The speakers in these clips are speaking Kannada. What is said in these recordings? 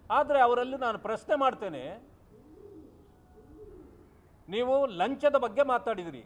ಆದರೆ ಅವರಲ್ಲಿ ನಾನು ಪ್ರಶ್ನೆ ಮಾಡ್ತೇನೆ ನೀವು ಲಂಚದ ಬಗ್ಗೆ ಮಾತಾಡಿದಿರಿ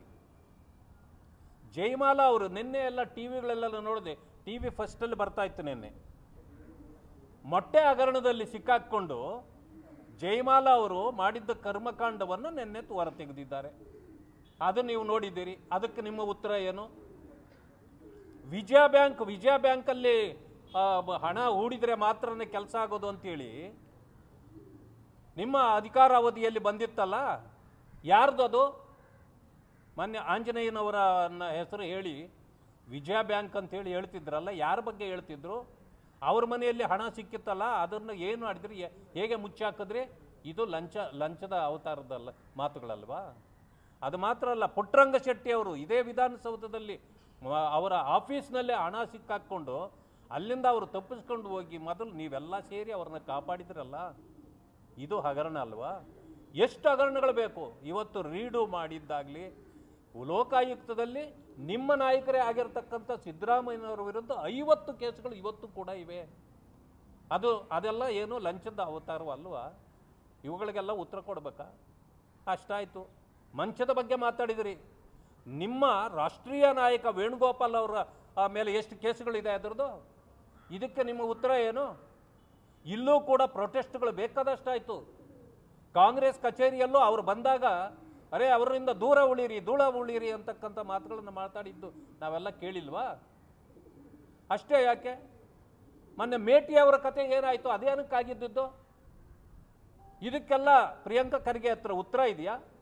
ಜಯಮಾಲಾ ಅವರು ನಿನ್ನೆ ಎಲ್ಲ ಟಿ ವಿಗಳೆಲ್ಲ ನೋಡಿದೆ ಟಿ ವಿ ಫಸ್ಟಲ್ಲಿ ಬರ್ತಾ ಇತ್ತು ನಿನ್ನೆ ಮೊಟ್ಟೆ ಹಗರಣದಲ್ಲಿ ಸಿಕ್ಕಾಕ್ಕೊಂಡು ಜಯಮಾಲಾ ಅವರು ಮಾಡಿದ್ದ ಕರ್ಮಕಾಂಡವನ್ನು ನಿನ್ನೆ ಹೊರ ತೆಗೆದಿದ್ದಾರೆ ಅದು ನೀವು ನೋಡಿದ್ದೀರಿ ಅದಕ್ಕೆ ನಿಮ್ಮ ಉತ್ತರ ಏನು ವಿಜಯ ಬ್ಯಾಂಕ್ ವಿಜಯ ಬ್ಯಾಂಕಲ್ಲಿ ಆ, ಬ- ಹಣ ಹೂಡಿದ್ರೆ ಮಾತ್ರನೇ ಕೆಲಸ ಆಗೋದು ಅಂತೇಳಿ ನಿಮ್ಮ ಅಧಿಕಾರಾವಧಿಯಲ್ಲಿ ಬಂದಿತ್ತಲ್ಲ ಯಾರ್ದು ಅದು ಮೊನ್ನೆ ಆಂಜನೇಯನವರ ನ- ಹೆಸರು ಹೇಳಿ ವಿಜಯ ಬ್ಯಾಂಕ್ ಅಂತೇಳಿ ಹೇಳ್ತಿದ್ರಲ್ಲ ಯಾರ ಬಗ್ಗೆ ಹೇಳ್ತಿದ್ರು ಅವ್ರ ಮನೆಯಲ್ಲಿ ಹಣ ಸಿಕ್ಕಿತ್ತಲ್ಲ ಅದನ್ನು ಏನು ಮಾಡಿದ್ರಿ ಹೇ- ಹೇಗೆ ಮುಚ್ಚಾಕಿದ್ರಿ ಇದು ಲಂಚ ಲಂಚದ ಅವತಾರದಲ್ಲ ಮಾತುಗಳಲ್ವಾ ಅದು ಮಾತ್ರ ಅಲ್ಲ ಪುಟ್ಟರಂಗ ಶೆಟ್ಟಿ ಅವರು ಇದೇ ವಿಧಾನಸೌಧದಲ್ಲಿ ಮ- ಅವರ ಆಫೀಸ್ನಲ್ಲೇ ಹಣ ಸಿಕ್ಕಾಕ್ಕೊಂಡು ಅಲ್ಲಿಂದ ಅವರು ತಪ್ಪಿಸ್ಕೊಂಡು ಹೋಗಿ ಮೊದಲು ನೀವೆಲ್ಲ ಸೇರಿ ಅವ್ರನ್ನ ಕಾಪಾಡಿದ್ರಲ್ಲ ಇದು ಹಗರಣ ಅಲ್ವಾ ಎಷ್ಟು ಹಗರಣಗಳು ಬೇಕು ಇವತ್ತು ರೀಡು ಮಾಡಿದ್ದಾಗಲಿ ಲೋಕಾಯುಕ್ತದಲ್ಲಿ ನಿಮ್ಮ ನಾಯಕರೇ ಆಗಿರ್ತಕ್ಕಂಥ ಸಿದ್ದರಾಮಯ್ಯನವರ ವಿರುದ್ಧ ಐವತ್ತು ಕೇಸುಗಳು ಇವತ್ತು ಕೂಡ ಇವೆ ಅದು ಅದೆಲ್ಲ ಏನು ಲಂಚದ ಅವತಾರವಲ್ವಾ ಇವುಗಳಿಗೆಲ್ಲ ಉತ್ತರ ಕೊಡ್ಬೇಕಾ ಅಷ್ಟಾಯಿತು ಮಂಚದ ಬಗ್ಗೆ ಮಾತಾಡಿದಿರಿ ನಿಮ್ಮ ರಾಷ್ಟ್ರೀಯ ನಾಯಕ ವೇಣುಗೋಪಾಲ್ ಅವರ ಆ, ಮೇಲೆ ಎಷ್ಟು ಕೇಸುಗಳಿದೆ ಅದರದ್ದು ಇದಕ್ಕೆ ನಿಮ್ಮ ಉತ್ತರ ಏನು ಇಲ್ಲೂ ಕೂಡ ಪ್ರೊಟೆಸ್ಟ್ಗಳು ಬೇಕಾದಷ್ಟಾಯಿತು ಕಾಂಗ್ರೆಸ್ ಕಚೇರಿಯಲ್ಲೂ ಅವ್ರು ಬಂದಾಗ ಅರೆ ಅವರಿಂದ ದೂರ ಉಳಿರಿ ಧೂಳ ಉಳಿರಿ ಅಂತಕ್ಕಂಥ ಮಾತುಗಳನ್ನು ಮಾತಾಡಿದ್ದು ನಾವೆಲ್ಲ ಕೇಳಿಲ್ವಾ ಅಷ್ಟೇ ಯಾಕೆ ಮೊನ್ನೆ ಮೇಟಿ ಅವರ ಕತೆ ಏನಾಯಿತು ಅದೇನಕ್ಕಾಗಿದ್ದು ಇದಕ್ಕೆಲ್ಲ ಪ್ರಿಯಾಂಕಾ ಖರ್ಗೆ ಹತ್ರ ಉತ್ತರ ಇದೆಯಾ